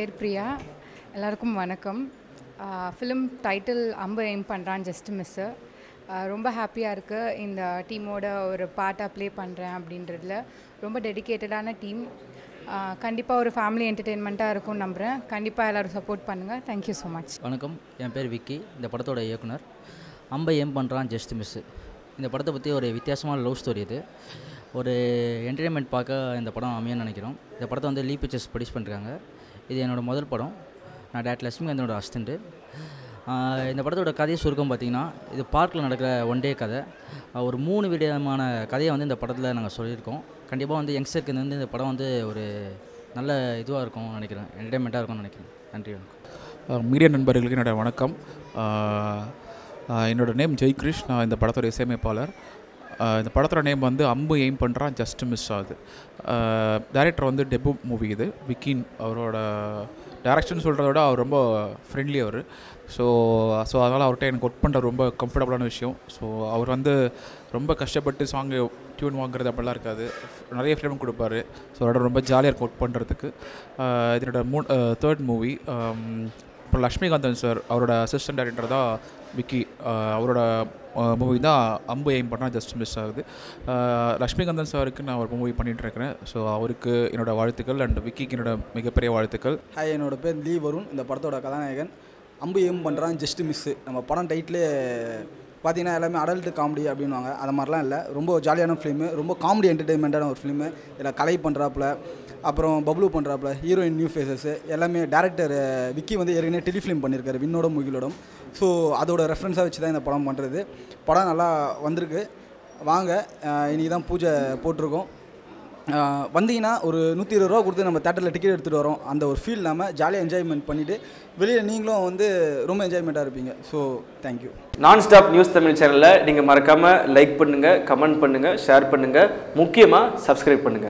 பேர் பிரியா எல்லாருக்கும் வணக்கம் ஃபிலிம் டைட்டில் அம்பு எய்ம் பண்ணுறான் ஜஸ்ட் மிஸ்ஸு ரொம்ப ஹாப்பியாக இருக்குது இந்த டீமோட ஒரு பார்ட்டாக ப்ளே பண்ணுறேன் அப்படின்றதுல ரொம்ப டெடிக்கேட்டடான டீம் கண்டிப்பாக ஒரு ஃபேமிலி என்டர்டெயின்மெண்ட்டாக இருக்கும்னு நம்புகிறேன் கண்டிப்பாக எல்லோரும் சப்போர்ட் பண்ணுங்கள் தேங்க்யூ ஸோ மச் வணக்கம் என் பேர் விக்கி இந்த படத்தோட இயக்குனர் அம்பை ஏம் பண்ணுறான் ஜஸ்ட் மிஸ்ஸு இந்த படத்தை பற்றி ஒரு வித்தியாசமான லவ் ஸ்டோரி இது ஒரு என்டர்டெயின்மெண்ட் பார்க்க இந்த படம் அமையன்னு நினைக்கிறோம் இந்த படத்தை வந்து லீ பிக்சர்ஸ் ப்ரொடியூஸ் பண்ணிருக்காங்க இது என்னோடய முதல் படம் நான் டேட் லட்சுமிகாந்தனோட அசிஸ்டண்ட்டு இந்த படத்தோட கதையை சுருக்கம் பார்த்தீங்கன்னா இது பார்க்கில் நடக்கிற ஒன் டே கதை ஆஹ் ஒரு மூணு விதமான கதையை வந்து இந்த படத்தில் நாங்கள் சொல்லியிருக்கோம் கண்டிப்பாக வந்து யங்ஸ்டருக்கு வந்து இந்த படம் வந்து ஒரு நல்ல இதுவாக இருக்கும்னு நினைக்கிறேன் என்டர்டெயின்மெண்ட்டாக இருக்கும்னு நினைக்கிறேன் நன்றி வணக்கம் மீடியா நண்பர்களுக்கு என்னோட வணக்கம் ஆஹ் ஆஹ் என்னோட நேம் ஜெய்கிரிஷ் நான் இந்த படத்தோட இசையமைப்பாளர் ஆஹ் இந்த படத்தோட நேம் வந்து அம்பு எய்ம் பண்ணுறான் ஜஸ்ட் மிஸ் ஆகுது டைரக்டர் வந்து டெபு மூவி இது விக்கின் அவரோட டேரக்ஷன் சொல்கிறத விட அவர் ரொம்ப ஃப்ரெண்ட்லி அவர் ஸோ ஸோ அதனால் அவர்கிட்ட எனக்கு ஒர்க் பண்ணுற ரொம்ப கம்ஃபர்டபுளான விஷயம் ஸோ அவர் வந்து ரொம்ப கஷ்டப்பட்டு சாங்கு டியூன் வாங்குறது அப்படிலாம் இருக்காது நிறைய ஃப்ரீடம் கொடுப்பாரு ஸோ அதோட ரொம்ப ஜாலியாக இருக்கும் ஒர்க் பண்ணுறதுக்கு இதனோட மூ தேர்ட் மூவி அப்புறம் லக்ஷ்மிகாந்தன் சார் அவரோட அசிஸ்டன்ட் டைரக்டர் தான் விக்கி ஆஹ் அவரோட மூவி தான் அம்பு எய்ம் பண்ணால் ஜஸ்ட் மிஸ் ஆகுது ஆஹ் லக்ஷ்மிகாந்தன் சாருக்கு நான் ஒரு மூவி பண்ணிட்டு இருக்கிறேன் ஸோ அவருக்கு என்னோட வாழ்த்துக்கள் அண்ட் விக்கிக்கு என்னோட மிகப்பெரிய வாழ்த்துக்கள் ஹாய் என்னோட பேர் லீ வருண் இந்த படத்தோட கதாநாயகன் அம்பு ஏம் பண்ணுறான் ஜஸ்ட் மிஸ்ஸு நம்ம படம் டைட்டிலே பார்த்தீங்கன்னா எல்லாமே அடல்ட் காமெடி அப்படின்வாங்க அது மாதிரிலாம் இல்லை ரொம்ப ஜாலியான ஃபிலிமு ரொம்ப காமெடி என்டர்டெயின்மெண்ட்டான ஒரு ஃபிலிமு இதில் கலை பண்ணுறாப்புல அப்புறம் பப்ளு பண்ணுறாப்புல ஹீரோயின் நியூ ஃபேஸஸ் எல்லாமே டேரக்டர் விக்கி வந்து ஏற்கனவே டெலிஃபிலிம் பண்ணியிருக்காரு விண்ணோட முகிலோடும் ஸோ அதோட ரெஃபரன்ஸாக வச்சு தான் இந்த படம் பண்ணுறது படம் நல்லா வந்திருக்கு வாங்க இன்றைக்கி தான் பூஜை போட்டிருக்கோம் ஆஹ் வந்தீங்கன்னா ஒரு நூற்றி இருபது ரூபா கொடுத்து நம்ம தேட்டரில் டிக்கெட் எடுத்துகிட்டு வரோம் அந்த ஒரு ஃபீல் இல்லாமல் ஜாலியாக என்ஜாய்மெண்ட் பண்ணிவிட்டு வெளியில் நீங்களும் வந்து ரொம்ப என்ஜாய்மெண்ட்டாக இருப்பீங்க ஸோ தேங்க்யூ நான் ஸ்டாப் நியூஸ் தமிழ் சேனலை நீங்கள் மறக்காமல் லைக் பண்ணுங்கள் கமெண்ட் பண்ணுங்கள் ஷேர் பண்ணுங்கள் முக்கியமாக சப்ஸ்கிரைப் பண்ணுங்கள்